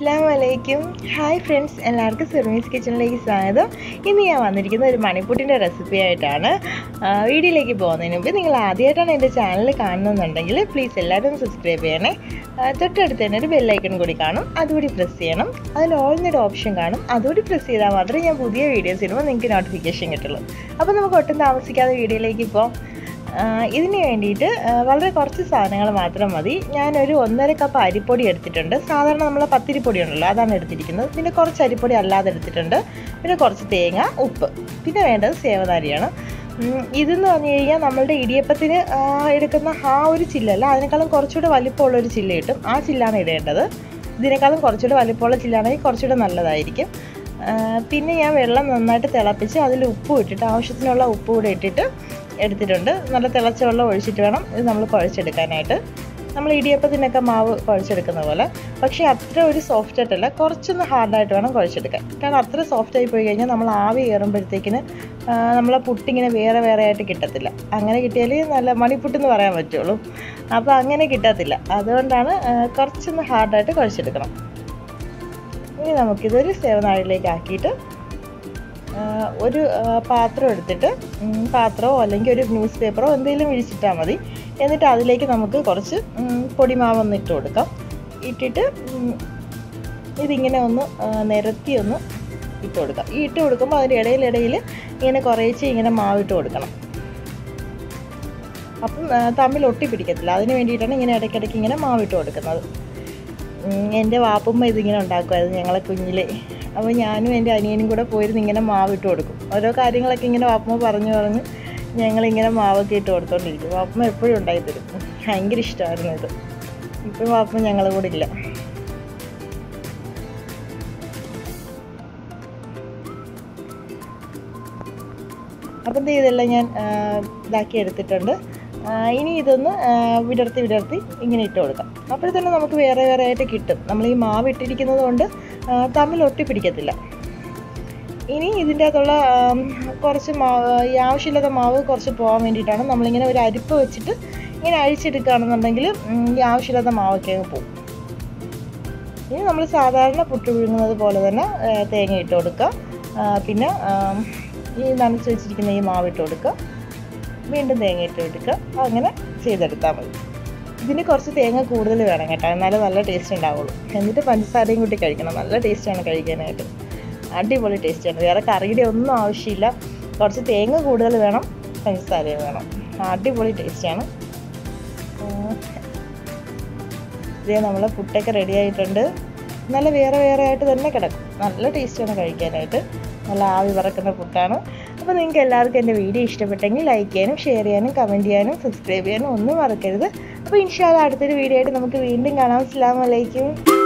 അസ്സാം വലൈക്കും hi friends എല്ലാവർക്കും സിർമീസ് കിച്ചണിലേക്ക് സ്വാഗതം ഇന്ന് ഞാൻ വന്നിരിക്കുന്ന ഒരു മണിപ്പൂട്ടിൻ്റെ റെസിപ്പി ആയിട്ടാണ് ആ, വീഡിയോയിലേക്ക് പോകുന്നതിന് മുമ്പ് നിങ്ങൾ ആദ്യമായിട്ടാണ് എൻ്റെ ചാനൽ കാണുന്നുണ്ടെങ്കിൽ പ്ലീസ് എല്ലാവരും ഒന്ന് സബ്സ്ക്രൈബ് ചെയ്യണേ ആ, തൊട്ടടുത്ത് തന്നെ ഒരു ബെല്ലൈക്കൺ കൂടി കാണും അതുകൂടി പ്രസ് ചെയ്യണം അതിൽ ഓൾ എന്നൊരു ഓപ്ഷൻ കാണും അതുകൂടി പ്രസ് ചെയ്താൽ മാത്രമേ ഞാൻ പുതിയ വീഡിയോസ് ഇടുമ്പോൾ നിങ്ങൾക്ക് നോട്ടിഫിക്കേഷൻ കിട്ടുള്ളൂ അപ്പോൾ നമുക്ക് ഒട്ടും താമസിക്കാതെ വീഡിയോയിലേക്ക് പോകാം ആ, ഇതിന് വേണ്ടിയിട്ട് ആ, വളരെ കുറച്ച് സാധനങ്ങൾ മാത്രം മതി ഞാനൊരു ഒന്നര കപ്പ് അരിപ്പൊടി എടുത്തിട്ടുണ്ട് സാധാരണ നമ്മൾ പത്തിരിപ്പൊടി ഉണ്ടല്ലോ അതാണ് എടുത്തിരിക്കുന്നത് പിന്നെ കുറച്ച് അരിപ്പൊടി അല്ലാതെ എടുത്തിട്ടുണ്ട് പിന്നെ കുറച്ച് തേങ്ങ ഉപ്പ് പിന്നെ വേണ്ടത് സേവനാരിയാണ് ഉം, ഇതെന്ന് പറഞ്ഞു കഴിഞ്ഞാൽ നമ്മളുടെ ഇടിയപ്പത്തിന് ആ, എടുക്കുന്ന ആ ഒരു ചില്ലല്ല അതിനേക്കാളും കുറച്ചുകൂടെ വലിപ്പമുള്ള ഒരു ചില്ല കിട്ടും ആ ചില്ലാണ് ഇടേണ്ടത് ഇതിനേക്കാളും കുറച്ചുകൂടെ വലിപ്പമുള്ള ചില്ലാണെങ്കിൽ കുറച്ചുകൂടെ നല്ലതായിരിക്കും ആ, പിന്നെ ഞാൻ വെള്ളം നന്നായിട്ട് തിളപ്പിച്ച് അതിൽ ഉപ്പ് ഇട്ടിട്ട് ആവശ്യത്തിനുള്ള ഉപ്പ് കൂടെ ഇട്ടിട്ട് എടുത്തിട്ടുണ്ട് നല്ല തിളച്ച വെള്ളം ഒഴിച്ചിട്ട് വേണം ഇത് നമ്മൾ കുഴച്ചെടുക്കാനായിട്ട് നമ്മൾ ഇടിയപ്പത്തിനൊക്കെ മാവ് കുഴച്ചെടുക്കുന്ന പോലെ പക്ഷേ അത്ര ഒരു സോഫ്റ്റ് ആയിട്ടല്ല കുറച്ചൊന്ന് ഹാർഡായിട്ട് വേണം കുഴച്ചെടുക്കാൻ കാരണം അത്ര സോഫ്റ്റ് ആയി പോയി കഴിഞ്ഞാൽ നമ്മൾ ആവി കയറുമ്പോഴത്തേക്കിന് ആ, നമ്മളെ പുട്ടിങ്ങനെ വേറെ വേറെ ആയിട്ട് കിട്ടത്തില്ല അങ്ങനെ കിട്ടിയാൽ നല്ല മണിപ്പുട്ടെന്ന് പറയാൻ പറ്റുള്ളൂ അപ്പോൾ അങ്ങനെ കിട്ടത്തില്ല അതുകൊണ്ടാണ് ആ, കുറച്ചൊന്ന് ഹാർഡായിട്ട് കുഴച്ചെടുക്കണം ഇനി നമുക്കിതൊരു സേവനാഴിലേക്ക് ആക്കിയിട്ട് ആ, ഒരു ആ, പാത്രം എടുത്തിട്ട് ഉം, പാത്രമോ അല്ലെങ്കിൽ ഒരു ന്യൂസ് പേപ്പറോ എന്തെങ്കിലും വിഴിച്ചിട്ടാൽ മതി എന്നിട്ട് അതിലേക്ക് നമുക്ക് കുറച്ച് ഉം, പൊടിമാവൊന്ന് ഇട്ട് കൊടുക്കാം ഇട്ടിട്ട് ഉം, ഇതിങ്ങനെ ഒന്ന് ആ, നിരത്തി ഒന്ന് ഇട്ട് കൊടുക്കാം ഈ ഇട്ട് കൊടുക്കുമ്പോൾ അതിൻ്റെ ഇടയിലിടയിൽ ഇങ്ങനെ കുറേശ്ശെ ഇങ്ങനെ മാവിട്ട് കൊടുക്കണം അപ്പം ആ, തമ്മിൽ ഒട്ടിപ്പിടിക്കത്തില്ല അതിന് വേണ്ടിയിട്ടാണ് ഇങ്ങനെ ഇടയ്ക്കിടയ്ക്ക് ഇങ്ങനെ മാവിട്ട് കൊടുക്കുന്നത് ഉം, എൻ്റെ വാപ്പുമ്മ ഇതിങ്ങനെ ഉണ്ടാക്കുമായിരുന്നു ഞങ്ങളെ കുഞ്ഞിലെ അപ്പോൾ ഞാനും എൻ്റെ അനിയനും കൂടെ പോയിരുന്ന് ഇങ്ങനെ മാവിട്ട് കൊടുക്കും ഓരോ കാര്യങ്ങളൊക്കെ ഇങ്ങനെ വാപ്പുമ്മ പറഞ്ഞു പറഞ്ഞ് ഞങ്ങളിങ്ങനെ മാവൊക്കെ ഇട്ട് കൊടുത്തോണ്ടിരിക്കും വാപ്പുമ്മ എപ്പോഴും ഉണ്ടായി തരും ഭയങ്കര ഇഷ്ടമായിരുന്നു ഇത് ഇപ്പം വാപ്പുമ്മ ഞങ്ങളും കൂടെ ഇല്ല അപ്പം ദേ ഇതെല്ലാം ഞാൻ ആ, ഇതാക്കി എടുത്തിട്ടുണ്ട് ആ, ഇനി ഇതൊന്ന് ആ, വിടർത്തി വിടർത്തി ഇങ്ങനെ ഇട്ട് കൊടുക്കാം അപ്പോഴത്തന്നെ നമുക്ക് വേറെ വേറെ ആയിട്ട് കിട്ടും നമ്മൾ ഈ മാവ് ഇട്ടിരിക്കുന്നത് കൊണ്ട് ആ, തമ്മിൽ ഒട്ടിപ്പിടിക്കത്തില്ല ഇനി ഇതിൻ്റെ അകത്തുള്ള ആം, കുറച്ച് മാവ് ഈ ആവശ്യമില്ലാത്ത മാവ് കുറച്ച് പോകാൻ വേണ്ടിയിട്ടാണ് നമ്മളിങ്ങനെ ഒരു അരിപ്പ് വെച്ചിട്ട് ഇങ്ങനെ അഴിച്ചെടുക്കുകയാണെന്നുണ്ടെങ്കിൽ ഉം, ഈ ആവശ്യമില്ലാത്ത മാവൊക്കെ അങ്ങ് പോകും ഇനി നമ്മൾ സാധാരണ പുട്ട് പുഴുങ്ങുന്നത് പോലെ തന്നെ ആ, തേങ്ങ ഇട്ട് കൊടുക്കുക ആ, പിന്നെ ആം, ഈ നനച്ച് വെച്ചിരിക്കുന്ന ഈ മാവ് ഇട്ട് കൊടുക്കുക വീണ്ടും തേങ്ങ ഇട്ട് കൊടുക്കുക അങ്ങനെ ചെയ്തെടുത്താൽ മതി ഇതിന് കുറച്ച് തേങ്ങ കൂടുതൽ വേണം കേട്ടോ എന്നാലേ നല്ല ടേസ്റ്റ് ഉണ്ടാവുള്ളൂ എന്നിട്ട് പഞ്ചസാരയും കൂട്ടി കഴിക്കണം നല്ല ടേസ്റ്റാണ് കഴിക്കാനായിട്ട് അടിപൊളി ടേസ്റ്റാണ് വേറെ കറിയുടെ ഒന്നും ആവശ്യമില്ല കുറച്ച് തേങ്ങ കൂടുതൽ വേണം പഞ്ചസാരയും വേണം അടിപൊളി ടേസ്റ്റാണ് ഇതേ നമ്മളെ പുട്ടൊക്കെ റെഡി ആയിട്ടുണ്ട് നല്ല വേറെ വേറെ ആയിട്ട് തന്നെ കിടക്കും നല്ല ടേസ്റ്റാണ് കഴിക്കാനായിട്ട് നല്ല ആവി പറക്കുന്ന പുട്ടാണ് അപ്പോൾ നിങ്ങൾക്ക് എല്ലാവർക്കും എൻ്റെ വീഡിയോ ഇഷ്ടപ്പെട്ടെങ്കിൽ ലൈക്ക് ചെയ്യാനും ഷെയർ ചെയ്യാനും കമൻറ്റ് ചെയ്യാനും സബ്സ്ക്രൈബ് ചെയ്യാനും ഒന്നും മറക്കരുത് അപ്പോൾ ഇൻഷാല്ല അടുത്തൊരു വീഡിയോ ആയിട്ട് നമുക്ക് വീണ്ടും കാണാം അസ്സാം വലൈക്കും